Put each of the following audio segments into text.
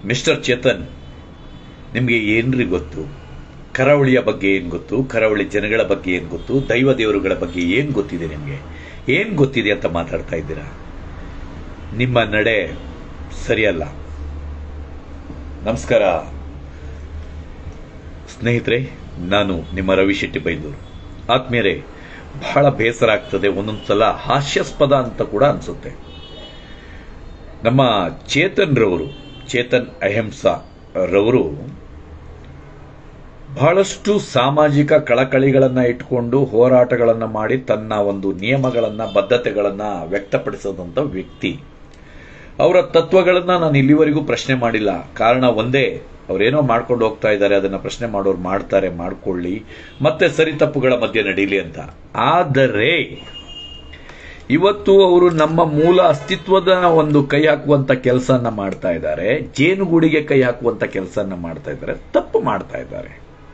Mister Chetan ನಿಮಗೆ ಏನ್ರಿ ಗೊತ್ತು ಕರಾವಳಿಯ ಬಗ್ಗೆ ಏನು ಗೊತ್ತು ಕರಾವಳಿ ಜನಗಳ ಬಗ್ಗೆ ಏನು ಗೊತ್ತು ದೈವ ದೇವರುಗಳ ಬಗ್ಗೆ ಏನು ಗೊತ್ತಿದೆ ನಿಮಗೆ ಏನು ಗೊತ್ತಿದೆ ಅಂತ ಮಾತಾಡ್ತಾ ಇದ್ದೀರಾ ನಿಮ್ಮ ನಡೆ ಸರಿಯಲ್ಲ ನಮಸ್ಕಾರ ಸ್ನೇಹಿತರೆ ನಾನು ನಿಮ್ಮ ರವಿ ಶೆಟ್ಟಿ ಬೈದೂರು ಆತ್ಮೀಯರೇ ಬಹಳ ಬೇಸರ ಆಗ್ತದೆ ಒಂದೊಂದ್ಸಲ ಹಾಸ್ಯಾಸ್ಪದ ಅಂತ ಕೂಡ ಅನ್ಸುತ್ತೆ ನಮ್ಮ ಚೇತನ್ ರವರು ಚೇತನ್ ಅಹಿಂಸಾ ರವರು ಬಹಳಷ್ಟು ಸಾಮಾಜಿಕ ಕಳಕಳಿಗಳನ್ನ ಇಟ್ಕೊಂಡು ಹೋರಾಟಗಳನ್ನ ಮಾಡಿ ತನ್ನ ಒಂದು ನಿಯಮಗಳನ್ನ ಬದ್ಧತೆಗಳನ್ನ ವ್ಯಕ್ತಪಡಿಸದಂತ ವ್ಯಕ್ತಿ ಅವರ ತತ್ವಗಳನ್ನ ನಾನು ಇಲ್ಲಿವರೆಗೂ ಪ್ರಶ್ನೆ ಮಾಡಿಲ್ಲ ಕಾರಣ ಒಂದೇ ಅವರೇನೋ ಮಾಡ್ಕೊಂಡು ಹೋಗ್ತಾ ಇದ್ದಾರೆ ಅದನ್ನ ಪ್ರಶ್ನೆ ಮಾಡೋರು ಮಾಡ್ತಾರೆ ಮಾಡ್ಕೊಳ್ಳಿ ಮತ್ತೆ ಸರಿ ತಪ್ಪುಗಳ ಮಧ್ಯೆ ನಡೀಲಿ ಅಂತ ಆದರೆ ಇವತ್ತು ಅವರು ನಮ್ಮ ಮೂಲ ಅಸ್ತಿತ್ವದ ಒಂದು ಕೈ ಹಾಕುವಂತ ಕೆಲಸನ ಮಾಡ್ತಾ ಇದ್ದಾರೆ ಜೇನುಗೂಡಿಗೆ ಕೈ ಹಾಕುವಂತ ಕೆಲಸನ ಮಾಡ್ತಾ ಇದ್ದಾರೆ ತಪ್ಪು ಮಾಡ್ತಾ ಇದ್ದಾರೆ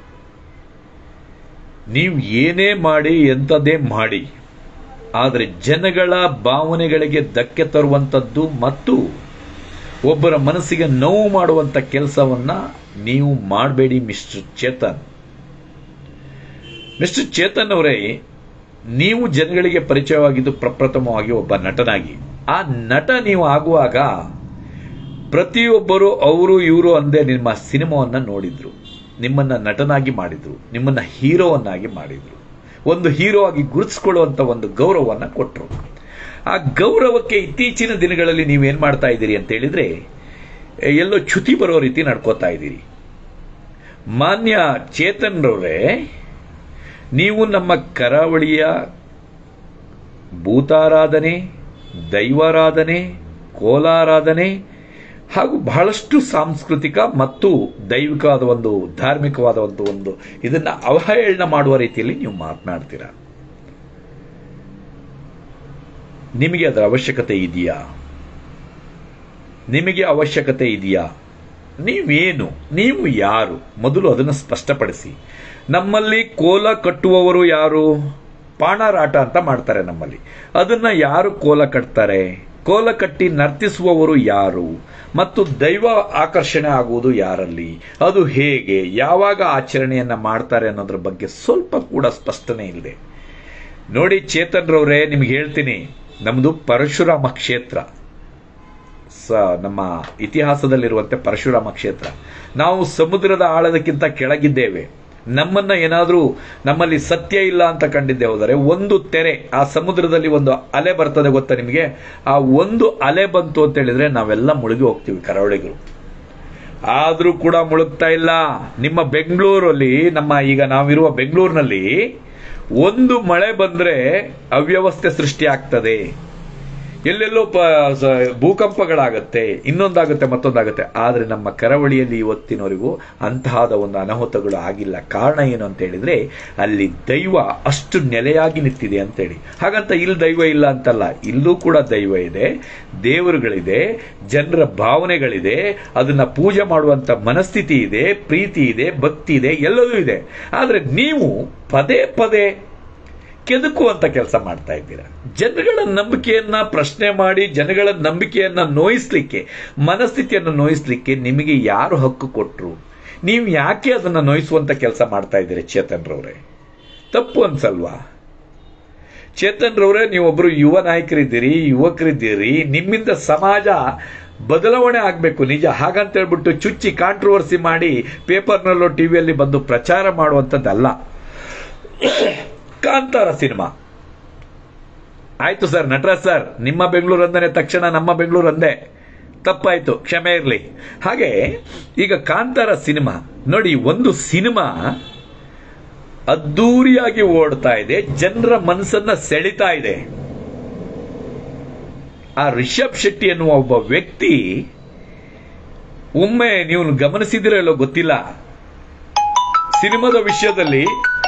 ನೀವು ಏನೇ ಮಾಡಿ ಎಂಥದೇ ಮಾಡಿ ಆದರೆ ಜನಗಳ ಭಾವನೆಗಳಿಗೆ ಧಕ್ಕೆ ತರುವಂಥದ್ದು ಮತ್ತು ಒಬ್ಬರ ಮನಸ್ಸಿಗೆ ನೋವು ಮಾಡುವಂತ ಕೆಲಸವನ್ನ ನೀವು ಮಾಡಬೇಡಿ ಮಿಸ್ಟರ್ ಚೇತನ್ ಮಿಸ್ಟರ್ ಚೇತನ್ ಅವರೇ ನೀವು ಜನಗಳಿಗೆ ಪರಿಚಯವಾಗಿದ್ದು ಪ್ರಪ್ರಥಮವಾಗಿ ಒಬ್ಬ ನಟನಾಗಿ ಆ ನಟ ನೀವು ಆಗುವಾಗ ಪ್ರತಿಯೊಬ್ಬರು ಅವರು ಇವರು ಅಂದೇ ನಿಮ್ಮ ಸಿನಿಮಾವನ್ನ ನೋಡಿದ್ರು ನಿಮ್ಮನ್ನ ನಟನಾಗಿ ಮಾಡಿದ್ರು ನಿಮ್ಮನ್ನ ಹೀರೋವನ್ನಾಗಿ ಮಾಡಿದ್ರು ಒಂದು ಹೀರೋ ಆಗಿ ಗುರುತಿಸ್ಕೊಳ್ಳುವಂತ ಒಂದು ಗೌರವವನ್ನ ಕೊಟ್ಟರು ಆ ಗೌರವಕ್ಕೆ ಇತ್ತೀಚಿನ ದಿನಗಳಲ್ಲಿ ನೀವೇನ್ ಮಾಡ್ತಾ ಇದ್ದೀರಿ ಅಂತ ಹೇಳಿದ್ರೆ ಎಲ್ಲೋ ಚ್ಯುತಿ ಬರೋ ರೀತಿ ನಡ್ಕೋತಾ ಇದ್ದೀರಿ ಮಾನ್ಯ ಚೇತನ್ ರವರೇ ನೀವು ನಮ್ಮ ಕರಾವಳಿಯ ಭೂತಾರಾಧನೆ ದೈವಾರಾಧನೆ ಕೋಲಾರಾಧನೆ ಹಾಗೂ ಬಹಳಷ್ಟು ಸಾಂಸ್ಕೃತಿಕ ಮತ್ತು ದೈವಿಕವಾದ ಒಂದು ಧಾರ್ಮಿಕವಾದ ಒಂದು ಒಂದು ಇದನ್ನ ಅವಹೇಳನ ಮಾಡುವ ರೀತಿಯಲ್ಲಿ ನೀವು ಮಾತನಾಡ್ತೀರಾ ನಿಮಗೆ ಅದರ ಅವಶ್ಯಕತೆ ಇದೆಯಾ ನಿಮಗೆ ಅವಶ್ಯಕತೆ ಇದೆಯಾ ನೀವೇನು ನೀವು ಯಾರು ಮೊದಲು ಅದನ್ನು ಸ್ಪಷ್ಟಪಡಿಸಿ ನಮ್ಮಲ್ಲಿ ಕೋಲ ಕಟ್ಟುವವರು ಯಾರು ಪಾಣಾರಾಟ ಅಂತ ಮಾಡ್ತಾರೆ ನಮ್ಮಲ್ಲಿ ಅದನ್ನ ಯಾರು ಕೋಲ ಕಟ್ತಾರೆ ಕೋಲ ಕಟ್ಟಿ ನರ್ತಿಸುವವರು ಯಾರು ಮತ್ತು ದೈವ ಆಕರ್ಷಣೆ ಆಗುವುದು ಯಾರಲ್ಲಿ ಅದು ಹೇಗೆ ಯಾವಾಗ ಆಚರಣೆಯನ್ನ ಮಾಡ್ತಾರೆ ಅನ್ನೋದ್ರ ಬಗ್ಗೆ ಸ್ವಲ್ಪ ಕೂಡ ಸ್ಪಷ್ಟನೆ ಇದೆ ನೋಡಿ ಚೇತನ್ ರವ್ರೆ ನಿಮ್ಗೆ ಹೇಳ್ತೀನಿ ನಮ್ದು ಪರಶುರಾಮ ಕ್ಷೇತ್ರ ಸ ನಮ್ಮ ಇತಿಹಾಸದಲ್ಲಿರುವಂತೆ ಪರಶುರಾಮ ಕ್ಷೇತ್ರ ನಾವು ಸಮುದ್ರದ ಆಳದಕ್ಕಿಂತ ಕೆಳಗಿದ್ದೇವೆ ನಮ್ಮನ್ನ ಏನಾದ್ರೂ ನಮ್ಮಲ್ಲಿ ಸತ್ಯ ಇಲ್ಲ ಅಂತ ಕಂಡಿದ್ದೆ ಹೋದರೆ ಒಂದು ತೆರೆ ಆ ಸಮುದ್ರದಲ್ಲಿ ಒಂದು ಅಲೆ ಬರ್ತದೆ ಗೊತ್ತಾ ನಿಮಗೆ ಆ ಒಂದು ಅಲೆ ಬಂತು ಅಂತ ಹೇಳಿದ್ರೆ ನಾವೆಲ್ಲ ಮುಳುಗಿ ಹೋಗ್ತೀವಿ ಕರಾವಳಿಗರು ಆದ್ರೂ ಕೂಡ ಮುಳುಗ್ತಾ ಇಲ್ಲ ನಿಮ್ಮ ಬೆಂಗಳೂರಲ್ಲಿ ನಮ್ಮ ಈಗ ನಾವಿರುವ ಬೆಂಗಳೂರಿನಲ್ಲಿ ಒಂದು ಮಳೆ ಬಂದ್ರೆ ಅವ್ಯವಸ್ಥೆ ಸೃಷ್ಟಿ ಆಗ್ತದೆ ಎಲ್ಲೆಲ್ಲೋ ಪ- ಸ- ಭೂಕಂಪಗಳಾಗತ್ತೆ ಇನ್ನೊಂದಾಗುತ್ತೆ ಮತ್ತೊಂದಾಗುತ್ತೆ ಆದ್ರೆ ನಮ್ಮ ಕರಾವಳಿಯಲ್ಲಿ ಇವತ್ತಿನವರೆಗೂ ಅಂತಹದ ಒಂದು ಅನಾಹುತಗಳು ಆಗಿಲ್ಲ ಕಾರಣ ಏನು ಅಂತ ಹೇಳಿದ್ರೆ ಅಲ್ಲಿ ದೈವ ಅಷ್ಟು ನೆಲೆಯಾಗಿ ನಿಂತಿದೆ ಅಂತೇಳಿ ಹಾಗಂತ ಇಲ್ಲಿ ದೈವ ಇಲ್ಲ ಅಂತಲ್ಲ ಇಲ್ಲೂ ಕೂಡ ದೈವ ಇದೆ ದೇವರುಗಳಿದೆ ಜನರ ಭಾವನೆಗಳಿದೆ ಅದನ್ನ ಪೂಜೆ ಮಾಡುವಂತ ಮನಸ್ಥಿತಿ ಇದೆ ಪ್ರೀತಿ ಇದೆ ಭಕ್ತಿ ಇದೆ ಎಲ್ಲದೂ ಇದೆ ಆದ್ರೆ ನೀವು ಪದೇ ಪದೇ ಕೆದಕುವಂತ ಕೆಲಸ ಮಾಡ್ತಾ ಇದ್ದೀರಾ ಜನಗಳ ನಂಬಿಕೆಯನ್ನ ಪ್ರಶ್ನೆ ಮಾಡಿ ಜನಗಳ ನಂಬಿಕೆಯನ್ನ ನೋಯಿಸ್ಲಿಕ್ಕೆ ಮನಸ್ಥಿತಿಯನ್ನು ನೋಯಿಸ್ಲಿಕ್ಕೆ ನಿಮಗೆ ಯಾರು ಹಕ್ಕು ಕೊಟ್ರು ನೀವು ಯಾಕೆ ಅದನ್ನ ನೋಯಿಸುವಂತ ಕೆಲಸ ಮಾಡ್ತಾ ಇದ್ದೀರಿ ಚೇತನ್ ರವ್ರೆ ತಪ್ಪು ಅನ್ಸಲ್ವಾ ಚೇತನ್ ರವ್ರೆ ನೀವೊಬ್ರು ಯುವ ನಾಯಕರಿದ್ದೀರಿ ಯುವಕರಿದ್ದೀರಿ ನಿಮ್ಮಿಂದ ಸಮಾಜ ಬದಲಾವಣೆ ಆಗಬೇಕು ನಿಜ ಹಾಗಂತ ಹೇಳ್ಬಿಟ್ಟು ಚುಚ್ಚಿ ಕಾಂಟ್ರವರ್ಸಿ ಮಾಡಿ ಪೇಪರ್ನಲ್ಲೋ ಟಿವಿಯಲ್ಲಿ ಬಂದು ಪ್ರಚಾರ ಮಾಡುವಂಥದ್ದಲ್ಲ ಕಾಂತಾರ ಸಿನಿಮಾ ಆಯ್ತು ಸರ್ ನಟರಾಜ್ ಸರ್ ನಿಮ್ಮ ಬೆಂಗಳೂರು ಅಂದನೆ ತಕ್ಷಣ ನಮ್ಮ ಬೆಂಗಳೂರು ಅಂದೆ ತಪ್ಪಾಯ್ತು ಕ್ಷಮೆ ಇರಲಿ ಹಾಗೆ ಈಗ ಕಾಂತಾರ ಸಿನಿಮಾ ನೋಡಿ ಒಂದು ಸಿನಿಮಾ ಅದ್ದೂರಿಯಾಗಿ ಓಡ್ತಾ ಇದೆ ಜನರ ಮನಸ್ಸನ್ನ ಸೆಳಿತಾ ಇದೆ ಆ ರಿಷಬ್ ಶೆಟ್ಟಿ ಎನ್ನುವ ಒಬ್ಬ ವ್ಯಕ್ತಿ ಒಮ್ಮೆ ನೀವು ಗಮನಿಸಿದಿರೋ ಇಲ್ಲೋ ಗೊತ್ತಿಲ್ಲ ಸಿನಿಮಾದ ವಿಷಯದಲ್ಲಿ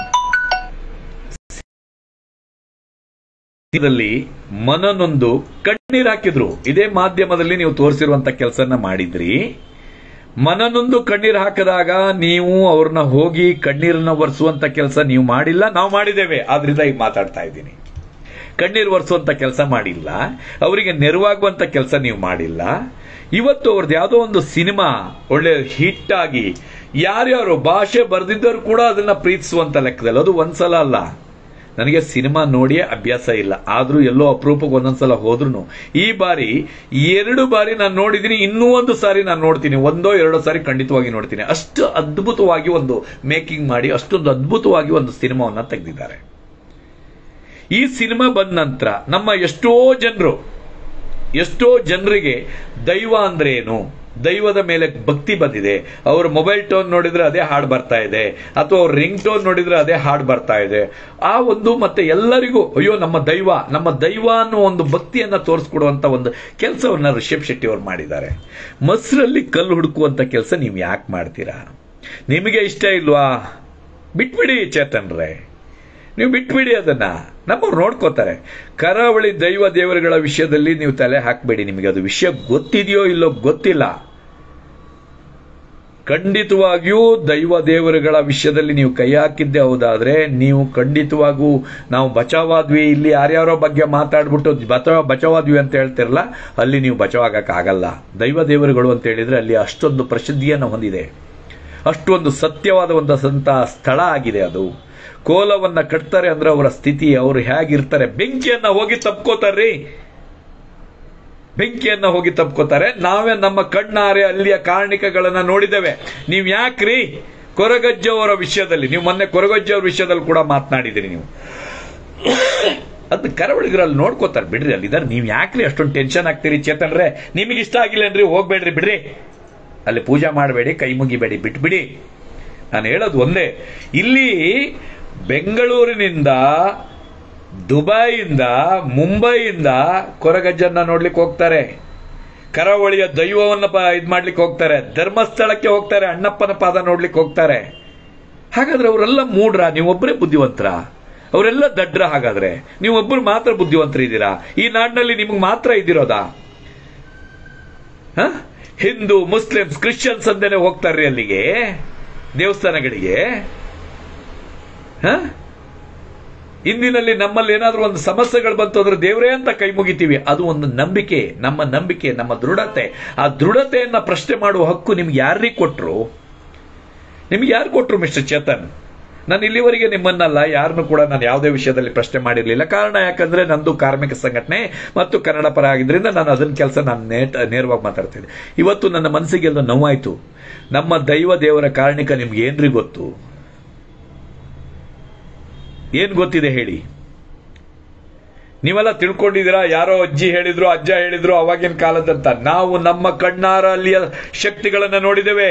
ದಲ್ಲಿ ಮನನೊಂದು ಕಣ್ಣೀರ್ ಹಾಕಿದ್ರು ಇದೇ ಮಾಧ್ಯಮದಲ್ಲಿ ನೀವು ತೋರಿಸಿರುವಂತ ಕೆಲಸನ ಮಾಡಿದ್ರಿ ಮನನೊಂದು ಕಣ್ಣೀರ್ ಹಾಕಿದಾಗ ನೀವು ಅವ್ರನ್ನ ಹೋಗಿ ಕಣ್ಣೀರನ್ನ ಒರೆಸುವಂತ ಕೆಲಸ ನೀವು ಮಾಡಿಲ್ಲ ನಾವು ಮಾಡಿದ್ದೇವೆ ಆದ್ರಿಂದ ಈಗ ಮಾತಾಡ್ತಾ ಇದ್ದೀನಿ ಕಣ್ಣೀರು ಒರೆಸುವಂತ ಕೆಲಸ ಮಾಡಿಲ್ಲ ಅವರಿಗೆ ನೆರವಾಗುವಂತ ಕೆಲಸ ನೀವು ಮಾಡಿಲ್ಲ ಇವತ್ತು ಅವ್ರದ್ದು ಯಾವುದೋ ಒಂದು ಸಿನಿಮಾ ಒಳ್ಳೆ ಹಿಟ್ ಆಗಿ ಯಾರ್ಯಾರು ಭಾಷೆ ಬರೆದಿದ್ದರು ಕೂಡ ಅದನ್ನ ಪ್ರೀತಿಸುವಂತ ಲೆಕ್ಕದಲ್ಲಿ ಅದು ಒಂದ್ಸಲ ಅಲ್ಲ ನನಗೆ ಸಿನಿಮಾ ನೋಡಿಯೇ ಅಭ್ಯಾಸ ಇಲ್ಲ ಆದ್ರೂ ಎಲ್ಲೋ ಅಪರೂಪಕ್ಕೆ ಒಂದೊಂದ್ಸಲ ಹೋದ್ರು ಈ ಬಾರಿ ಎರಡು ಬಾರಿ ನಾನು ನೋಡಿದ್ದೀನಿ ಇನ್ನೂ ಒಂದು ಸಾರಿ ನಾನು ನೋಡ್ತೀನಿ ಒಂದೋ ಎರಡೋ ಸಾರಿ ಖಂಡಿತವಾಗಿ ನೋಡ್ತೀನಿ ಅಷ್ಟು ಅದ್ಭುತವಾಗಿ ಒಂದು ಮೇಕಿಂಗ್ ಮಾಡಿ ಅಷ್ಟೊಂದು ಅದ್ಭುತವಾಗಿ ಒಂದು ಸಿನಿಮಾವನ್ನ ತೆಗೆದಿದ್ದಾರೆ ಈ ಸಿನಿಮಾ ಬಂದ ನಂತರ ನಮ್ಮ ಎಷ್ಟೋ ಜನರು ಎಷ್ಟೋ ಜನರಿಗೆ ದೈವ ಅಂದ್ರೆ ಏನು ದೈವದ ಮೇಲೆ ಭಕ್ತಿ ಬಂದಿದೆ ಅವ್ರ ಮೊಬೈಲ್ ಟೋನ್ ನೋಡಿದ್ರೆ ಅದೇ ಹಾಡು ಬರ್ತಾ ಇದೆ ಅಥವಾ ಅವ್ರ ರಿಂಗ್ ಟೋನ್ ನೋಡಿದ್ರೆ ಅದೇ ಹಾಡು ಬರ್ತಾ ಇದೆ ಆ ಒಂದು ಮತ್ತೆ ಎಲ್ಲರಿಗೂ ಅಯ್ಯೋ ನಮ್ಮ ದೈವ ನಮ್ಮ ದೈವ ಅನ್ನೋ ಒಂದು ಭಕ್ತಿಯನ್ನ ತೋರಿಸ್ಕೊಡುವಂತ ಒಂದು ಕೆಲಸವನ್ನ ರಿಷಬ್ ಶೆಟ್ಟಿ ಅವರು ಮಾಡಿದ್ದಾರೆ ಮೊಸರಲ್ಲಿ ಕಲ್ಲು ಹುಡುಕುವಂತ ಕೆಲಸ ನೀವು ಯಾಕೆ ಮಾಡ್ತೀರಾ ನಿಮಗೆ ಇಷ್ಟ ಇಲ್ವಾ ಬಿಟ್ಬಿಡಿ ಚೇತನ್ರೆ ನೀವು ಬಿಟ್ಬಿಡಿ ಅದನ್ನ ನಮ್ಮವ್ರು ನೋಡ್ಕೋತಾರೆ ಕರಾವಳಿ ದೈವ ದೇವರುಗಳ ವಿಷಯದಲ್ಲಿ ನೀವು ತಲೆ ಹಾಕಬೇಡಿ ನಿಮಗೆ ಅದು ವಿಷಯ ಗೊತ್ತಿದೆಯೋ ಇಲ್ಲೋ ಗೊತ್ತಿಲ್ಲ ಖಂಡಿತವಾಗಿಯೂ ದೈವ ದೇವರುಗಳ ವಿಷಯದಲ್ಲಿ ನೀವು ಕೈ ಹಾಕಿದ್ದೆ ಹೌದಾದ್ರೆ ನೀವು ಖಂಡಿತವಾಗೂ ನಾವು ಬಚಾವಾದ್ವಿ ಇಲ್ಲಿ ಯಾರ್ಯಾರೋ ಬಗ್ಗೆ ಮಾತಾಡ್ಬಿಟ್ಟು ಬಚಾವ ಬಚಾವಾದ್ವಿ ಅಂತ ಹೇಳ್ತಿರಲ್ಲ ಅಲ್ಲಿ ನೀವು ಬಚಾವಾಗಕ್ಕಾಗಲ್ಲ ದೈವ ದೇವರುಗಳು ಅಂತ ಹೇಳಿದ್ರೆ ಅಲ್ಲಿ ಅಷ್ಟೊಂದು ಪ್ರಸಿದ್ಧಿಯನ್ನು ಹೊಂದಿದೆ ಅಷ್ಟೊಂದು ಸತ್ಯವಾದ ಒಂದು ಸಂತ ಸ್ಥಳ ಆಗಿದೆ ಅದು ಕೋಲವನ್ನ ಕಟ್ತಾರೆ ಅಂದ್ರೆ ಅವರ ಸ್ಥಿತಿ ಅವರು ಹೇಗಿರ್ತಾರೆ ಬೆಂಕಿಯನ್ನ ಹೋಗಿ ತಪ್ಕೋತಾರ್ರಿ ಬೆಂಕಿಯನ್ನ ಹೋಗಿ ತಪ್ಕೋತಾರೆ ನಾವೇ ನಮ್ಮ ಕಣ್ಣಾರೆ ಅಲ್ಲಿಯ ಕಾರಣಿಕಗಳನ್ನ ನೋಡಿದ್ದೇವೆ ನೀವ್ ಯಾಕ್ರಿ ಕೊರಗಜ್ಜ ಅವರ ವಿಷಯದಲ್ಲಿ ನೀವು ಮೊನ್ನೆ ಕೊರಗಜ್ಜ ಅವರ ವಿಷಯದಲ್ಲಿ ಕೂಡ ಮಾತನಾಡಿದಿರಿ ನೀವು ಅದನ್ನ ಕರಾವಳಿಗರಲ್ಲಿ ನೋಡ್ಕೋತಾರೆ ಬಿಡ್ರಿ ಅಲ್ಲಿದ್ದಾರೆ ನೀವು ಯಾಕ್ರಿ ಅಷ್ಟೊಂದು ಟೆನ್ಷನ್ ಆಗ್ತೀರಿ ಚೇತನ್ರೆ ನಿಮಗೆ ಇಷ್ಟ ಆಗಿಲ್ಲ ಹೋಗ್ಬೇಡ್ರಿ ಬಿಡ್ರಿ ಅಲ್ಲಿ ಪೂಜೆ ಮಾಡಬೇಡಿ ಕೈ ಮುಗಿಬೇಡಿ ಬಿಟ್ಬಿಡಿ ನಾನು ಹೇಳೋದು ಒಂದೇ ಇಲ್ಲಿ ಬೆಂಗಳೂರಿನಿಂದ ದುಬೈಯಿಂದ ಮುಂಬೈಯಿಂದ ಕೊರಗಜ್ಜನ್ನ ನೋಡ್ಲಿಕ್ಕೆ ಹೋಗ್ತಾರೆ ಕರಾವಳಿಯ ದೈವವನ್ನ ಪ ಇದ್ ಮಾಡ್ಲಿಕ್ಕೆ ಹೋಗ್ತಾರೆ ಧರ್ಮಸ್ಥಳಕ್ಕೆ ಹೋಗ್ತಾರೆ ಅಣ್ಣಪ್ಪನ ಪಾದ ನೋಡ್ಲಿಕ್ಕೆ ಹೋಗ್ತಾರೆ ಹಾಗಾದ್ರೆ ಅವರೆಲ್ಲ ಮೂಡ್ರ ನೀವೊಬ್ಬರೇ ಬುದ್ಧಿವಂತರ ಅವರೆಲ್ಲ ದಡ್ರ ಹಾಗಾದ್ರೆ ನೀವೊಬ್ಬರು ಮಾತ್ರ ಬುದ್ಧಿವಂತರಿದ್ದೀರಾ ಈ ನಾಡಿನಲ್ಲಿ ನಿಮ್ಗೆ ಮಾತ್ರ ಇದ್ದಿರೋದಾ ಹ? ಹಿಂದೂ ಮುಸ್ಲಿಮ್ಸ್ ಕ್ರಿಶ್ಚಿಯನ್ಸ್ ಅಂದೇನೆ ಹೋಗ್ತಾರ್ರಿ ಅಲ್ಲಿಗೆ ದೇವಸ್ಥಾನಗಳಿಗೆ ಹ? ಇಂದಿನಲ್ಲಿ ನಮ್ಮಲ್ಲಿ ಏನಾದ್ರೂ ಒಂದು ಸಮಸ್ಯೆಗಳು ಬಂತು ಅಂದ್ರೆ ದೇವರೇ ಅಂತ ಕೈ ಮುಗಿತೀವಿ ಅದು ಒಂದು ನಂಬಿಕೆ ನಮ್ಮ ನಂಬಿಕೆ ನಮ್ಮ ದೃಢತೆ ಆ ದೃಢತೆಯನ್ನ ಪ್ರಶ್ನೆ ಮಾಡುವ ಹಕ್ಕು ನಿಮ್ಗೆ ಯಾರಿಗೆ ಕೊಟ್ರು ನಿಮ್ಗೆ ಯಾರು ಕೊಟ್ರು ಮಿಸ್ಟರ್ ಚೇತನ್ ನಾನು ಇಲ್ಲಿವರೆಗೆ ನಿಮ್ಮನ್ನಲ್ಲ ಯಾರನ್ನು ಕೂಡ ನಾನು ಯಾವುದೇ ವಿಷಯದಲ್ಲಿ ಪ್ರಶ್ನೆ ಮಾಡಿರಲಿಲ್ಲ ಕಾರಣ ಯಾಕಂದ್ರೆ ನಂದು ಕಾರ್ಮಿಕ ಸಂಘಟನೆ ಮತ್ತು ಕನ್ನಡ ಪರ ಆಗಿದ್ರಿಂದ ನಾನು ಅದನ್ನ ಕೆಲಸ ನಾನು ನೇಟ್ ನೇರವಾಗಿ ಮಾತಾಡ್ತಿದ್ದೆ ಇವತ್ತು ನನ್ನ ಮನಸ್ಸಿಗೆ ಎಲ್ಲ ನೋವಾಯ್ತು ನಮ್ಮ ದೈವ ದೇವರ ಕಾರಣಿಕ ನಿಮ್ಗೆ ಏನ್ರಿ ಗೊತ್ತು ಏನ್ ಗೊತ್ತಿದೆ ಹೇಳಿ ನೀವೆಲ್ಲ ತಿಳ್ಕೊಂಡಿದ್ದೀರಾ ಯಾರೋ ಅಜ್ಜಿ ಹೇಳಿದ್ರು ಅಜ್ಜ ಹೇಳಿದ್ರು ಅವಾಗಿನ ಕಾಲದಂತ ನಾವು ನಮ್ಮ ಕಣ್ಣಾರ ಅಲ್ಲಿಯ ಶಕ್ತಿಗಳನ್ನ ನೋಡಿದ್ದೇವೆ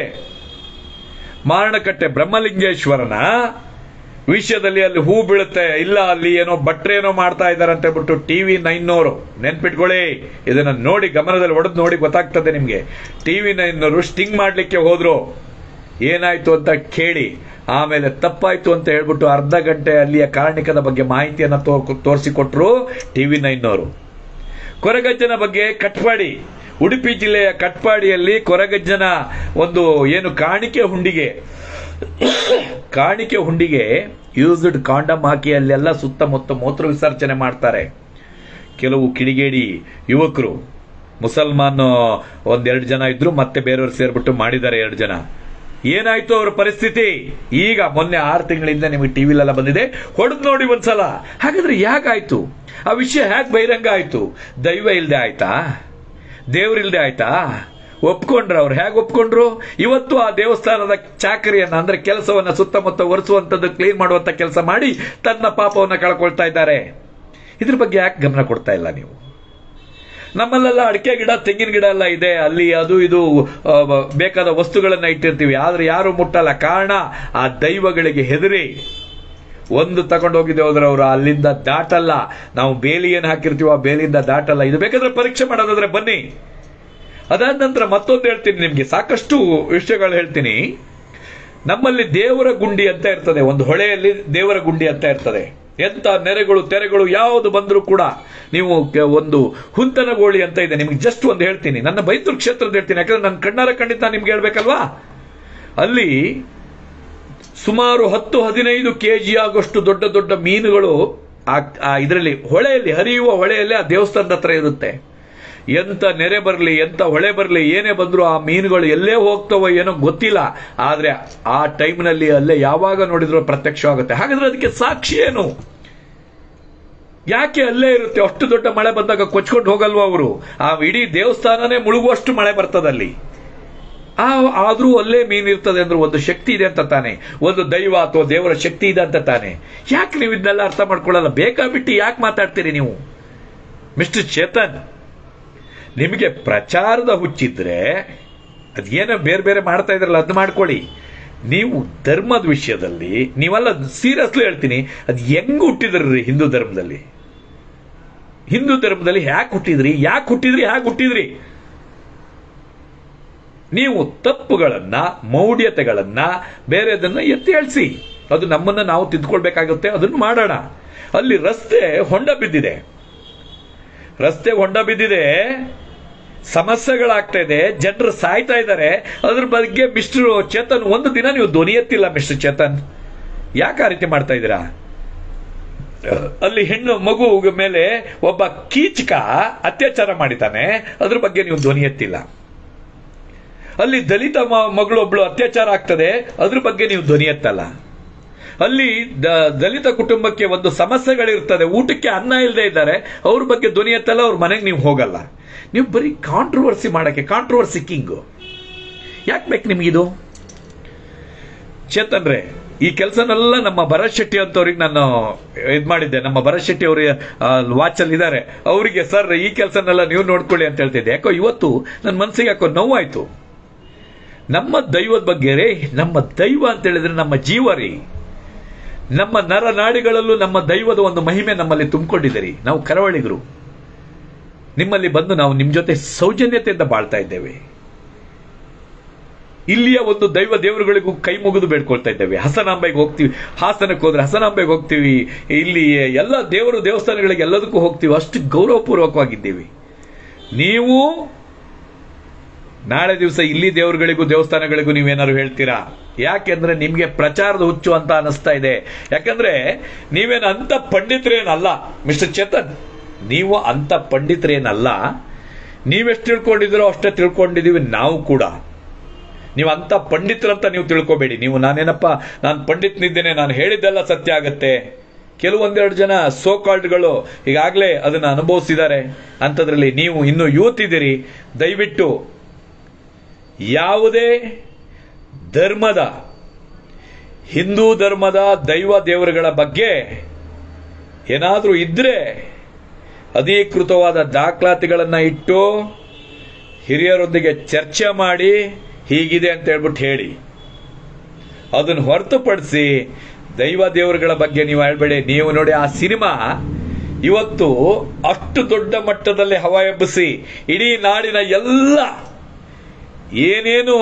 ಮಾರಣಕಟ್ಟೆ ಬ್ರಹ್ಮಲಿಂಗೇಶ್ವರನ ವಿಷಯದಲ್ಲಿ ಅಲ್ಲಿ ಹೂ ಬೀಳುತ್ತೆ ಇಲ್ಲ ಅಲ್ಲಿ ಏನೋ ಭಟ್ರೆ ಏನೋ ಮಾಡ್ತಾ ಇದ್ದಾರೆ ಅಂತ ಹೇಳ್ಬಿಟ್ಟು ಟಿವಿ ನೈನ್ನೋರು ನೆನ್ಪಿಟ್ಕೊಳ್ಳಿ ಇದನ್ನ ನೋಡಿ ಗಮನದಲ್ಲಿ ಹೊಡೆದು ನೋಡಿ ಗೊತ್ತಾಗ್ತದೆ ನಿಮ್ಗೆ ಟಿವಿ ನೈನ್ನೋರು ಸ್ಟಿಂಗ್ ಮಾಡ್ಲಿಕ್ಕೆ ಹೋದ್ರು ಏನಾಯ್ತು ಅಂತ ಕೇಳಿ ಆಮೇಲೆ ತಪ್ಪಾಯ್ತು ಅಂತ ಹೇಳ್ಬಿಟ್ಟು ಅರ್ಧ ಗಂಟೆ ಅಲ್ಲಿಯ ಕಾರಣಿಕದ ಬಗ್ಗೆ ಮಾಹಿತಿಯನ್ನ ತೋ- ತೋರಿಸಿಕೊಟ್ರು ಟಿವಿ ನೈನ್ನೋರು ಕೊರಗಜ್ಜನ ಬಗ್ಗೆ ಕಟ್ಪಾಡಿ ಉಡುಪಿ ಜಿಲ್ಲೆಯ ಕಟ್ಪಾಡಿಯಲ್ಲಿ ಕೊರಗಜ್ಜನ ಒಂದು ಏನು ಕಾಣಿಕೆ ಹುಂಡಿಗೆ ಕಾಣಿಕೆ ಹುಂಡಿಗೆ ಯೂಸ್ಡ್ ಕಾಂಡಮ್ ಹಾಕಿ ಅಲ್ಲೆಲ್ಲ ಸುತ್ತಮುತ್ತ ಮೂತ್ರ ವಿಸರ್ಜನೆ ಮಾಡ್ತಾರೆ ಕೆಲವು ಕಿಡಿಗೇಡಿ ಯುವಕರು ಮುಸಲ್ಮಾನ್ ಒಂದೆರಡು ಜನ ಇದ್ರು ಮತ್ತೆ ಬೇರೆಯವರು ಸೇರ್ಬಿಟ್ಟು ಮಾಡಿದ್ದಾರೆ ಎರಡು ಜನ ಏನಾಯ್ತು ಅವರ ಪರಿಸ್ಥಿತಿ ಈಗ ಮೊನ್ನೆ ಆರು ತಿಂಗಳಿಂದ ನಿಮಗೆ ಟಿವಿಲೆಲ್ಲ ಬಂದಿದೆ ಹೊಡೆದು ನೋಡಿ ಒಂದ್ಸಲ ಹಾಗಾದ್ರೆ ಯಾಕಾಯ್ತು ಆ ವಿಷಯ ಹೇಗೆ ಬಹಿರಂಗ ಆಯ್ತು ದೈವ ಇಲ್ದೆ ಆಯ್ತಾ ದೇವ್ರಿಲ್ದೆ ಆಯ್ತಾ ಒಪ್ಕೊಂಡ್ರ ಅವ್ರು ಹೇಗೆ ಒಪ್ಕೊಂಡ್ರು ಇವತ್ತು ಆ ದೇವಸ್ಥಾನದ ಚಾಕರಿಯನ್ನ ಅಂದ್ರೆ ಕೆಲಸವನ್ನ ಸುತ್ತಮುತ್ತ ಒರೆಸುವಂತದ್ದು ಕ್ಲೀನ್ ಮಾಡುವಂತ ಕೆಲಸ ಮಾಡಿ ತನ್ನ ಪಾಪವನ್ನ ಕಳ್ಕೊಳ್ತಾ ಇದ್ದಾರೆ ಇದ್ರ ಬಗ್ಗೆ ಯಾಕೆ ಗಮನ ಕೊಡ್ತಾ ಇಲ್ಲ ನೀವು ನಮ್ಮಲ್ಲೆಲ್ಲ ಅಡಿಕೆ ಗಿಡ ತೆಂಗಿನ ಗಿಡ ಎಲ್ಲ ಇದೆ ಅಲ್ಲಿ ಅದು ಇದು ಆ, ಬೇಕಾದ ವಸ್ತುಗಳನ್ನ ಇಟ್ಟಿರ್ತೀವಿ ಆದ್ರೆ ಯಾರು ಮುಟ್ಟಲ್ಲ ಕಾರಣ ಆ ದೈವಗಳಿಗೆ ಹೆದರಿ ಒಂದು ತಗೊಂಡು ಹೋಗಿದ್ದೆ ಹೋದ್ರೆ ಅವರು ಅಲ್ಲಿಂದ ದಾಟಲ್ಲ ನಾವು ಬೇಲಿ ಏನ್ ಹಾಕಿರ್ತೀವೋ ಆ ಬೇಲಿಯಿಂದ ದಾಟಲ್ಲ ಇದು ಬೇಕಾದ್ರೆ ಪರೀಕ್ಷೆ ಮಾಡೋದಾದ್ರೆ ಬನ್ನಿ ಅದಾದ ನಂತರ ಮತ್ತೊಂದು ಹೇಳ್ತೀನಿ ನಿಮ್ಗೆ ಸಾಕಷ್ಟು ವಿಷಯಗಳು ಹೇಳ್ತೀನಿ ನಮ್ಮಲ್ಲಿ ದೇವರ ಗುಂಡಿ ಅಂತ ಇರ್ತದೆ ಒಂದು ಹೊಳೆಯಲ್ಲಿ ದೇವರ ಗುಂಡಿ ಅಂತ ಇರ್ತದೆ ಎಂತ ನೆರೆಗಳು ತೆರೆಗಳು ಯಾವುದು ಬಂದರೂ ಕೂಡ ನೀವು ಕೆ- ಒಂದು ಹುಂತನಗೋಳಿ ಅಂತ ಇದೆ ನಿಮ್ಗೆ ಜಸ್ಟ್ ಒಂದು ಹೇಳ್ತೀನಿ ನನ್ನ ಬೈತೂರು ಕ್ಷೇತ್ರದ ಹೇಳ್ತೀನಿ ಯಾಕಂದ್ರೆ ನನ್ನ ಕಣ್ಣಾರ ಖಂಡಿತ ನಿಮ್ಗೆ ಹೇಳ್ಬೇಕಲ್ವಾ ಅಲ್ಲಿ ಸುಮಾರು ಹತ್ತು ಹದಿನೈದು ಕೆಜಿ ಆಗುವಷ್ಟು ದೊಡ್ಡ ದೊಡ್ಡ ಮೀನುಗಳು ಆ ಇದರಲ್ಲಿ ಹೊಳೆಯಲ್ಲಿ ಹರಿಯುವ ಹೊಳೆಯಲ್ಲಿ ಆ ದೇವಸ್ಥಾನದ ಹತ್ರ ಇರುತ್ತೆ ಎಂತ ನೆರೆ ಬರಲಿ ಎಂತ ಹೊಳೆ ಬರಲಿ ಏನೇ ಬಂದ್ರು ಆ ಮೀನುಗಳು ಎಲ್ಲೇ ಹೋಗ್ತವೋ ಏನೋ ಗೊತ್ತಿಲ್ಲ ಆದ್ರೆ ಆ ಟೈಮ್ನಲ್ಲಿ ಅಲ್ಲೇ ಯಾವಾಗ ನೋಡಿದ್ರು ಪ್ರತ್ಯಕ್ಷವಾಗುತ್ತೆ ಹಾಗಾದ್ರೆ ಅದಕ್ಕೆ ಸಾಕ್ಷಿ ಏನು ಯಾಕೆ ಅಲ್ಲೇ ಇರುತ್ತೆ ಅಷ್ಟು ದೊಡ್ಡ ಮಳೆ ಬಂದಾಗ ಕೊಚ್ಕೊಂಡು ಹೋಗಲ್ವಾ ಅವರು ಆ ಇಡೀ ದೇವಸ್ಥಾನನೇ ಮುಳುಗುವಷ್ಟು ಮಳೆ ಬರ್ತದಲ್ಲಿ ಆ ಆದ್ರೂ ಅಲ್ಲೇ ಮೀನು ಇರ್ತದೆ ಅಂದ್ರೆ ಒಂದು ಶಕ್ತಿ ಇದೆ ಅಂತ ತಾನೆ ಒಂದು ದೈವ ಅಥವಾ ದೇವರ ಶಕ್ತಿ ಇದೆ ಅಂತ ತಾನೆ ಯಾಕೆ ನೀವು ಇದನ್ನೆಲ್ಲ ಅರ್ಥ ಮಾಡ್ಕೊಳ್ಳಲ್ಲ ಬೇಕಾಬಿಟ್ಟು ಯಾಕೆ ಮಾತಾಡ್ತೀರಿ ನೀವು ಮಿಸ್ಟರ್ ಚೇತನ್ ನಿಮಗೆ ಪ್ರಚಾರದ ಹುಚ್ಚಿದ್ರೆ ಅದೇನೋ ಬೇರೆ ಬೇರೆ ಮಾಡ್ತಾ ಇದ್ರಲ್ಲ ಅದು ಮಾಡ್ಕೊಳ್ಳಿ ನೀವು ಧರ್ಮದ ವಿಷಯದಲ್ಲಿ ನೀವೆಲ್ಲ ಸೀರಿಯಸ್ಲಿ ಹೇಳ್ತೀನಿ ಅದು ಹೆಂಗ್ ಹುಟ್ಟಿದ್ರಿ ಹಿಂದೂ ಧರ್ಮದಲ್ಲಿ ಹಿಂದೂ ಧರ್ಮದಲ್ಲಿ ಯಾಕೆ ಹುಟ್ಟಿದ್ರಿ ಯಾಕೆ ಹುಟ್ಟಿದ್ರಿ ಯಾಕೆ ಹುಟ್ಟಿದ್ರಿ ನೀವು ತಪ್ಪುಗಳನ್ನ ಮೌಢ್ಯತೆಗಳನ್ನ ಬೇರೆದನ್ನ ಎತ್ತಿ ಹೇಳ್ಸಿ ಅದು ನಮ್ಮನ್ನ ನಾವು ತಿದ್ಕೊಳ್ಬೇಕಾಗುತ್ತೆ ಅದನ್ನು ಮಾಡೋಣ ಅಲ್ಲಿ ರಸ್ತೆ ಹೊಂಡ ಬಿದ್ದಿದೆ ರಸ್ತೆ ಹೊಂಡ ಬಿದ್ದಿದೆ ಸಮಸ್ಯೆಗಳಾಗ್ತಾ ಇದೆ ಜನರು ಸಾಯ್ತಾ ಇದ್ದಾರೆ ಅದ್ರ ಬಗ್ಗೆ ಮಿಸ್ಟರ್ ಚೇತನ್ ಒಂದು ದಿನ ನೀವು ಧ್ವನಿ ಎತ್ತಿಲ್ಲ ಮಿಸ್ಟರ್ ಚೇತನ್ ಯಾಕೆ ಆ ರೀತಿ ಮಾಡ್ತಾ ಇದ್ದೀರಾ ಅಲ್ಲಿ ಹೆಣ್ಣು ಮಗು ಮೇಲೆ ಒಬ್ಬ ಕೀಚಕ ಅತ್ಯಾಚಾರ ಮಾಡಿದ್ದಾನೆ ಅದ್ರ ಬಗ್ಗೆ ನೀವು ಧ್ವನಿ ಎತ್ತಿಲ್ಲ ಅಲ್ಲಿ ದಲಿತ ಮ- ಮಗಳೊಬ್ಳು ಅತ್ಯಾಚಾರ ಆಗ್ತದೆ ಅದ್ರ ಬಗ್ಗೆ ನೀವು ಧ್ವನಿ ಎತ್ತಲ್ಲ ಅಲ್ಲಿ ದ- ದಲಿತ ಕುಟುಂಬಕ್ಕೆ ಒಂದು ಸಮಸ್ಯೆಗಳಿರ್ತದೆ ಊಟಕ್ಕೆ ಅನ್ನ ಇಲ್ಲದೆ ಇದ್ದಾರೆ ಅವ್ರ ಬಗ್ಗೆ ಧ್ವನಿ ಎತ್ತಲ್ಲ ಅವ್ರ ಮನೆಗೆ ನೀವು ಹೋಗಲ್ಲ ನೀವು ಬರೀ ಕಾಂಟ್ರವರ್ಸಿ ಮಾಡಕ್ಕೆ ಕಾಂಟ್ರವರ್ಸಿ ಕಿಂಗು ಯಾಕೆ ಬೇಕು ನಿಮ್ಗಿದು ಚೇತನ್ ರೇ ಈ ಕೆಲಸನೆಲ್ಲ ನಮ್ಮ ಭರತ್ ಶೆಟ್ಟಿ ಅಂತವ್ರಿಗೆ ನಾನು ಇದು ಮಾಡಿದ್ದೆ ನಮ್ಮ ಭರತ್ ಶೆಟ್ಟಿ ಅವರು ವಾಚಲ್ಲಿ ಇದ್ದಾರೆ ಅವರಿಗೆ ಸರ್ ಈ ಕೆಲಸನೆಲ್ಲ ನೀವು ನೋಡ್ಕೊಳ್ಳಿ ಅಂತ ಹೇಳ್ತಿದ್ದೆ ಯಾಕೋ ಇವತ್ತು ನನ್ನ ಮನಸ್ಸಿಗೆ ಯಾಕೋ ನೋವಾಯ್ತು ನಮ್ಮ ದೈವದ ಬಗ್ಗೆ ರೇ ನಮ್ಮ ದೈವ ಅಂತ ಹೇಳಿದ್ರೆ ನಮ್ಮ ಜೀವ ರೀ ನಮ್ಮ ನರ ನಾಡಿಗಳಲ್ಲೂ ನಮ್ಮ ದೈವದ ಒಂದು ಮಹಿಮೆ ನಮ್ಮಲ್ಲಿ ತುಂಬಿಕೊಂಡಿದೆ ರೀ ನಾವು ಕರಾವಳಿಗರು ನಿಮ್ಮಲ್ಲಿ ಬಂದು ನಾವು ನಿಮ್ ಜೊತೆ ಸೌಜನ್ಯತೆಯಿಂದ ಬಾಳ್ತಾ ಇದ್ದೇವೆ ಇಲ್ಲಿಯ ಒಂದು ದೈವ ದೇವರುಗಳಿಗೂ ಕೈ ಮುಗಿದು ಬೇಡ್ಕೊಳ್ತಾ ಇದ್ದೇವೆ ಹಸನಾಂಬೆಗೆ ಹೋಗ್ತೀವಿ ಹಾಸನಕ್ಕೆ ಹೋದ್ರೆ ಹಸನಾಂಬೆಗೆ ಹೋಗ್ತೀವಿ ಇಲ್ಲಿ ಎಲ್ಲ ದೇವರು ದೇವಸ್ಥಾನಗಳಿಗೆ ಎಲ್ಲದಕ್ಕೂ ಹೋಗ್ತೀವಿ ಅಷ್ಟು ಗೌರವಪೂರ್ವಕವಾಗಿದ್ದೀವಿ ನೀವು ನಾಳೆ ದಿವಸ ಇಲ್ಲಿ ದೇವರುಗಳಿಗೂ ದೇವಸ್ಥಾನಗಳಿಗೂ ನೀವೇನಾದ್ರು ಹೇಳ್ತೀರಾ ಯಾಕೆಂದ್ರೆ ನಿಮ್ಗೆ ಪ್ರಚಾರದ ಹುಚ್ಚು ಅಂತ ಅನಿಸ್ತಾ ಇದೆ ಯಾಕಂದ್ರೆ ನೀವೇನು ಅಂತ ಪಂಡಿತರೇನಲ್ಲ ಮಿಸ್ಟರ್ ಚೇತನ್ ನೀವು ಅಂತ ಪಂಡಿತರೇನಲ್ಲ ನೀವೆಷ್ಟು ತಿಳ್ಕೊಂಡಿದ್ದೀರೋ ಅಷ್ಟೇ ತಿಳ್ಕೊಂಡಿದೀವಿ ನಾವು ಕೂಡ ನೀವು ಅಂತ ಪಂಡಿತರಂತ ನೀವು ತಿಳ್ಕೊಬೇಡಿ ನೀವು ನಾನೇನಪ್ಪ ನಾನು ಪಂಡಿತನಿದ್ದೇನೆ ನಾನು ಹೇಳಿದ್ದೆಲ್ಲ ಸತ್ಯ ಆಗತ್ತೆ ಕೆಲವೊಂದೆರಡು ಜನ ಸೋ ಕಾಲ್ಡ್ಗಳು ಈಗಾಗಲೇ ಅದನ್ನ ಅನುಭವಿಸಿದ್ದಾರೆ ಅಂಥದ್ರಲ್ಲಿ ನೀವು ಇನ್ನು ಯೂತ್ ಇದ್ದೀರಿ ದಯವಿಟ್ಟು ಯಾವುದೇ ಧರ್ಮದ ಹಿಂದೂ ಧರ್ಮದ ದೈವ ದೇವರುಗಳ ಬಗ್ಗೆ ಏನಾದರೂ ಇದ್ರೆ ಅಧಿಕೃತವಾದ ದಾಖಲಾತಿಗಳನ್ನ ಇಟ್ಟು ಹಿರಿಯರೊಂದಿಗೆ ಚರ್ಚೆ ಮಾಡಿ ಹೀಗಿದೆ ಅಂತ ಹೇಳ್ಬಿಟ್ಟು ಹೇಳಿ ಅದನ್ನು ಹೊರತುಪಡಿಸಿ ದೈವ ದೇವರುಗಳ ಬಗ್ಗೆ ನೀವು ಹೇಳ್ಬೇಡಿ ನೀವು ನೋಡಿ ಆ ಸಿನಿಮಾ ಇವತ್ತು ಅಷ್ಟು ದೊಡ್ಡ ಮಟ್ಟದಲ್ಲಿ ಹವಾ ಎಬ್ಬಿಸಿ ಇಡೀ ನಾಡಿನ ಎಲ್ಲ ಏನೇನು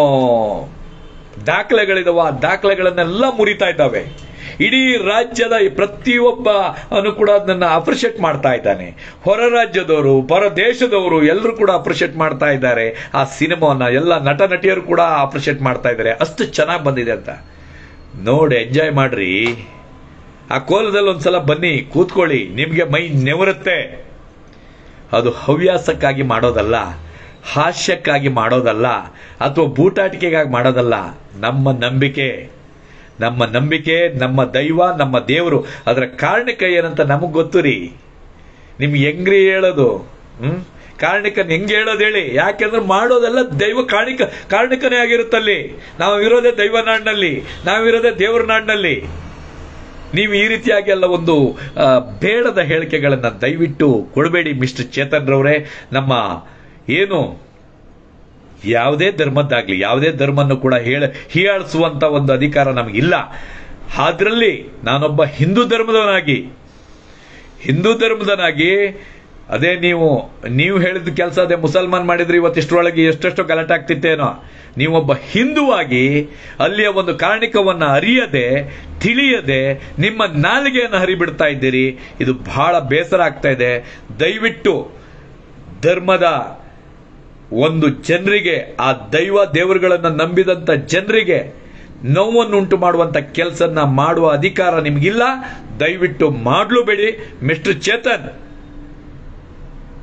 ದಾಖಲೆಗಳಿದಾವ ಆ ದಾಖಲೆಗಳನ್ನೆಲ್ಲ ಮುರಿತಾ ಇದ್ದಾವೆ ಇಡೀ ರಾಜ್ಯದ ಪ್ರತಿಯೊಬ್ಬ ಅನು ಕೂಡ ಅದನ್ನ ಅಪ್ರಿಷಿಯೇಟ್ ಮಾಡ್ತಾ ಇದ್ದಾನೆ ಹೊರ ರಾಜ್ಯದವರು ಹೊರ ದೇಶದವರು ಎಲ್ಲರೂ ಕೂಡ ಅಪ್ರಿಷಿಯೇಟ್ ಮಾಡ್ತಾ ಇದ್ದಾರೆ ಆ ಸಿನಿಮಾವನ್ನ ಎಲ್ಲ ನಟ ನಟಿಯರು ಕೂಡ ಅಪ್ರಿಷಿಯೇಟ್ ಮಾಡ್ತಾ ಇದ್ದಾರೆ ಅಷ್ಟು ಚೆನ್ನಾಗಿ ಬಂದಿದೆ ಅಂತ ನೋಡಿ ಎಂಜಾಯ್ ಮಾಡ್ರಿ ಆ ಕೋಲದಲ್ಲಿ ಒಂದ್ಸಲ ಬನ್ನಿ ಕೂತ್ಕೊಳ್ಳಿ ನಿಮ್ಗೆ ಮೈ ನೆವರುತ್ತೆ ಅದು ಹವ್ಯಾಸಕ್ಕಾಗಿ ಮಾಡೋದಲ್ಲ ಹಾಸ್ಯಕ್ಕಾಗಿ ಮಾಡೋದಲ್ಲ ಅಥವಾ ಬೂಟಾಟಿಕೆಗಾಗಿ ಮಾಡೋದಲ್ಲ ನಮ್ಮ ನಂಬಿಕೆ ನಮ್ಮ ನಂಬಿಕೆ ನಮ್ಮ ದೈವ ನಮ್ಮ ದೇವರು ಅದರ ಕಾರಣಕ್ಕೆ ಏನಂತ ನಮಗ್ ಗೊತ್ತು ರೀ ನಿಮ್ಗೆ ಹೆಂಗ್ರಿ ಹೇಳೋದು ಹ್ಮ್ ಕಾರಣಿಕನ್ ಹೆಂಗ್ ಹೇಳೋದು ಹೇಳಿ ಯಾಕೆಂದ್ರೆ ಮಾಡೋದೆಲ್ಲ ದೈವ ಕಾರಣಿಕ ಕಾರಣಿಕನೇ ಆಗಿರುತ್ತಲ್ಲಿ ನಾವು ಇರೋದೇ ದೈವ ನಾಡಿನಲ್ಲಿ ನಾವಿರೋದೇ ದೇವರ ನಾಡಿನಲ್ಲಿ ನೀವು ಈ ರೀತಿಯಾಗಿ ಎಲ್ಲ ಒಂದು ಆ, ಬೇಡದ ಹೇಳಿಕೆಗಳನ್ನ ದಯವಿಟ್ಟು ಕೊಡಬೇಡಿ ಮಿಸ್ಟರ್ ಚೇತನ್ ರವರೇ ನಮ್ಮ ಏನು ಯಾವುದೇ ಧರ್ಮದ್ದಾಗ್ಲಿ ಯಾವುದೇ ಧರ್ಮನ್ನು ಕೂಡ ಹೇಳ ಹೀಯಾಳಿಸುವಂತ ಒಂದು ಅಧಿಕಾರ ನಮಗಿಲ್ಲ ಅದರಲ್ಲಿ ನಾನೊಬ್ಬ ಹಿಂದೂ ಧರ್ಮದವನಾಗಿ ಹಿಂದೂ ಧರ್ಮದನಾಗಿ ಅದೇ ನೀವು ನೀವು ಹೇಳಿದ ಕೆಲಸ ಅದೇ ಮುಸಲ್ಮಾನ್ ಮಾಡಿದ್ರೆ ಇವತ್ತಿಷ್ಟರೊಳಗೆ ಎಷ್ಟೆಷ್ಟೋ ಗಲಾಟೆ ಆಗ್ತಿತ್ತೇನೋ ನೀವೊಬ್ಬ ಹಿಂದುವಾಗಿ ಅಲ್ಲಿಯ ಒಂದು ಕಾರಣಿಕವನ್ನ ಅರಿಯದೆ ತಿಳಿಯದೆ ನಿಮ್ಮ ನಾಲಿಗೆಯನ್ನು ಹರಿಬಿಡ್ತಾ ಇದ್ದೀರಿ ಇದು ಬಹಳ ಬೇಸರ ಆಗ್ತಾ ಇದೆ ದಯವಿಟ್ಟು ಧರ್ಮದ ಒಂದು ಜನರಿಗೆ ಆ ದೈವ ದೇವರುಗಳನ್ನ ನಂಬಿದಂತ ಜನರಿಗೆ ನೋವನ್ನುಂಟು ಮಾಡುವಂತ ಕೆಲಸನ ಮಾಡುವ ಅಧಿಕಾರ ನಿಮಗಿಲ್ಲ ದಯವಿಟ್ಟು ಮಾಡ್ಲೂಬೇಡಿ ಮಿಸ್ಟರ್ ಚೇತನ್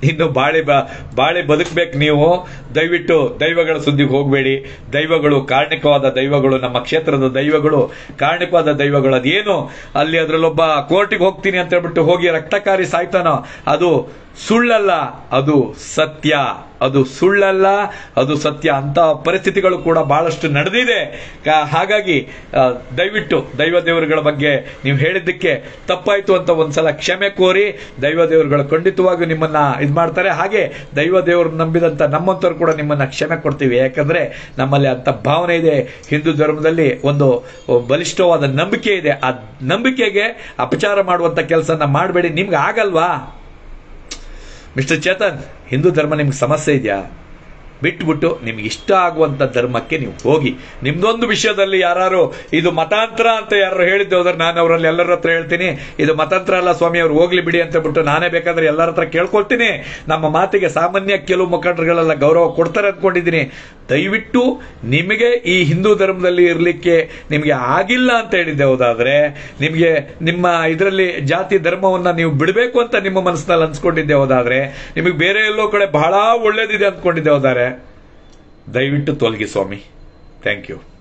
ಇನ್ನು ಬಾಳೆ ಬ- ಬಾಳೆ ಬದುಕಬೇಕು ನೀವು ದಯವಿಟ್ಟು ದೈವಗಳ ಸುದ್ದಿಗೆ ಹೋಗಬೇಡಿ ದೈವಗಳು ಕಾರಣಿಕವಾದ ದೈವಗಳು ನಮ್ಮ ಕ್ಷೇತ್ರದ ದೈವಗಳು ಕಾರಣಿಕವಾದ ದೈವಗಳು ಅದೇನು ಅಲ್ಲಿ ಅದ್ರಲ್ಲೊಬ್ಬ ಕೋರ್ಟಿಗೆ ಹೋಗ್ತೀನಿ ಅಂತ ಹೇಳ್ಬಿಟ್ಟು ಹೋಗಿ ರಕ್ತಕಾರಿ ಸಾಯ್ತಾನೋ ಅದು ಸುಳ್ಳಲ್ಲ ಅದು ಸತ್ಯ ಅದು ಸುಳ್ಳಲ್ಲ ಅದು ಸತ್ಯ ಅಂತ ಪರಿಸ್ಥಿತಿಗಳು ಕೂಡ ಬಹಳಷ್ಟು ನಡೆದಿದೆ ಕಾ- ಹಾಗಾಗಿ ಆ, ದಯವಿಟ್ಟು ದೈವ ದೇವರುಗಳ ಬಗ್ಗೆ ನೀವು ಹೇಳಿದ್ದಕ್ಕೆ ತಪ್ಪಾಯ್ತು ಅಂತ ಒಂದ್ಸಲ ಕ್ಷಮೆ ಕೋರಿ ದೈವ ದೇವರುಗಳು ಖಂಡಿತವಾಗಿಯೂ ನಿಮ್ಮನ್ನ ಇದು ಮಾಡ್ತಾರೆ ಹಾಗೆ ದೈವ ದೇವರು ನಂಬಿದಂತ ನಮ್ಮಂತವ್ರು ಕೂಡ ನಿಮ್ಮನ್ನ ಕ್ಷಮೆ ಕೊಡ್ತೀವಿ ಯಾಕಂದ್ರೆ ನಮ್ಮಲ್ಲಿ ಅಂತ ಭಾವನೆ ಇದೆ ಹಿಂದೂ ಧರ್ಮದಲ್ಲಿ ಒಂದು ಬಲಿಷ್ಠವಾದ ನಂಬಿಕೆ ಇದೆ ಆ ನಂಬಿಕೆಗೆ ಅಪಚಾರ ಮಾಡುವಂತ ಕೆಲಸನ ಮಾಡಬೇಡಿ ನಿಮ್ಗೆ ಆಗಲ್ವಾ ಮಿಸ್ಟರ್ ಚೇತನ್ ಹಿಂದೂ ಧರ್ಮ ನಿಮ್ಗೆ ಸಮಸ್ಯೆ ಇದೆಯಾ ಬಿಟ್ಬಿಟ್ಟು ನಿಮ್ಗೆ ಇಷ್ಟ ಆಗುವಂತ ಧರ್ಮಕ್ಕೆ ನೀವು ಹೋಗಿ ನಿಮ್ದೊಂದು ವಿಷಯದಲ್ಲಿ ಯಾರು ಇದು ಮತಾಂತರ ಅಂತ ಯಾರು ಹೇಳಿದ್ದು ಹೋದ್ರೆ ನಾನು ಅವರಲ್ಲಿ ಎಲ್ಲರ ಹತ್ರ ಹೇಳ್ತೀನಿ ಇದು ಮತಾಂತರ ಅಲ್ಲ ಸ್ವಾಮಿ ಅವ್ರು ಹೋಗ್ಲಿ ಬಿಡಿ ಅಂತ ಬಿಟ್ಟು ನಾನೇ ಬೇಕಾದ್ರೆ ಎಲ್ಲರ ಹತ್ರ ಕೇಳ್ಕೊಳ್ತೀನಿ ನಮ್ಮ ಮಾತಿಗೆ ಸಾಮಾನ್ಯ ಕೆಲವು ಮುಖಂಡರುಗಳೆಲ್ಲ ಗೌರವ ಕೊಡ್ತಾರೆ ಅಂದ್ಕೊಂಡಿದ್ದೀನಿ ದಯವಿಟ್ಟು ನಿಮಗೆ ಈ ಹಿಂದೂ ಧರ್ಮದಲ್ಲಿ ಇರಲಿಕ್ಕೆ ನಿಮಗೆ ಆಗಿಲ್ಲ ಅಂತ ಹೇಳಿದ್ದೆ ಹೋದಾದ್ರೆ ನಿಮಗೆ ನಿಮ್ಮ ಇದರಲ್ಲಿ ಜಾತಿ ಧರ್ಮವನ್ನ ನೀವು ಬಿಡಬೇಕು ಅಂತ ನಿಮ್ಮ ಮನಸ್ಸಿನಲ್ಲಿ ಅನ್ಸ್ಕೊಂಡಿದ್ದೆ ಹೋದಾದ್ರೆ ನಿಮಗೆ ಬೇರೆ ಎಲ್ಲೋ ಕಡೆ ಬಹಳ ಒಳ್ಳೇದಿದೆ ಅಂದ್ಕೊಂಡಿದ್ದೆ ಹೋದಾರೆ ದಯವಿಟ್ಟು ತೊಲಗಿ ಸ್ವಾಮಿ ಥ್ಯಾಂಕ್ ಯು